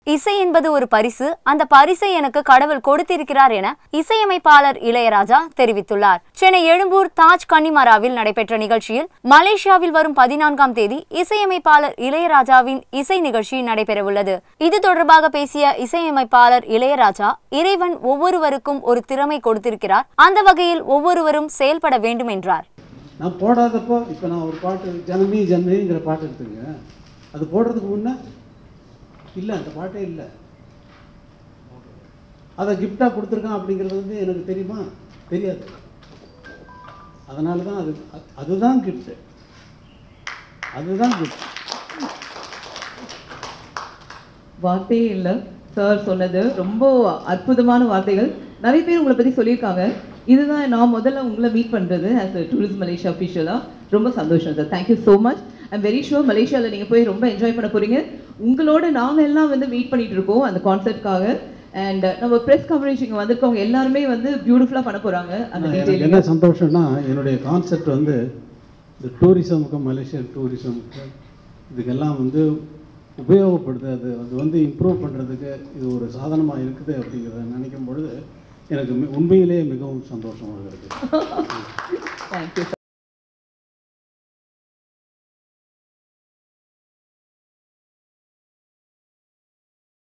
இசை என்பது ஒரு பரிசு அந்த பரிசை எனக்கு கடவுள் கொடுத்திருக்கிறார் என இசையமைப்பாளர் இளையராஜா தெரிவித்துள்ளார் சென்னை எழும்பூர் தாஜ் கன்னிமராவில் நடைபெற்ற நிகழ்ச்சியில் மலேசியாவில் வரும் பதினான்காம் தேதி இசையமைப்பாளர் இளையராஜாவின் இசை நிகழ்ச்சி நடைபெறவுள்ளது இது தொடர்பாக பேசிய இசையமைப்பாளர் இளையராஜா இறைவன் ஒவ்வொருவருக்கும் ஒரு திறமை கொடுத்திருக்கிறார் அந்த வகையில் ஒவ்வொருவரும் செயல்பட வேண்டும் என்றார் நான் போடாதப்போ இப்போ நான் ஒரு பாட்டு ஜனனி ஜனனிங்கிற பாட்டு எடுத்துங்க அது போடுறதுக்கு முன்னே இல்லை அந்த பாட்டே இல்லை அதை கிஃப்டாக கொடுத்துருக்கான் அப்படிங்கிறது வந்து எனக்கு தெரியுமா தெரியாது அதனால தான் அது அது- அதுதான் கிஃப்ட்டு அதுதான் கிஃப்ட் வார்த்தையே இல்லை சார் சொன்னது ரொம்ப அற்புதமான வார்த்தைகள் நிறைய பேர் உங்களை பற்றி சொல்லியிருக்காங்க இதுதான் நான் முதல்ல உங்களை மீட் பண்ணுறது ஆஸ் அ டூரிஸ்ட் மலேசியா அஃபிஷியலாக ரொம்ப சந்தோஷம் sir thank you so much I'm very sure மலேசியாவில் நீங்கள் போய் ரொம்ப என்ஜாய் பண்ண போகிறீங்க உங்களோட நாங்கள் எல்லாம் வந்து மீட் பண்ணிட்டு இருக்கோம் அந்த கான்சர்ட்காக அண்ட் நம்ம ப்ரெஸ் கவரேஜ் இங்கே வந்திருக்கவங்க எல்லாருமே வந்து பியூட்டிஃபுல்லாக பண்ண போகிறாங்க அந்த எனக்கு டீட்டெயில் என்ன சந்தோஷம்னா என்னுடைய கான்செப்ட் வந்து இந்த டூரிசமுக்கு மலேசியன் டூரிசமுக்கு இதுக்கெல்லாம் வந்து உபயோகப்படுது அது அது வந்து இம்ப்ரூவ் பண்ணுறதுக்கு இது ஒரு சாதனமாக இருக்குது அப்படிங்கிறத நினைக்கும் பொழுது எனக்கு மி- உண்மையிலேயே மிகவும் சந்தோஷமாக இருக்குது தேங்க்யூ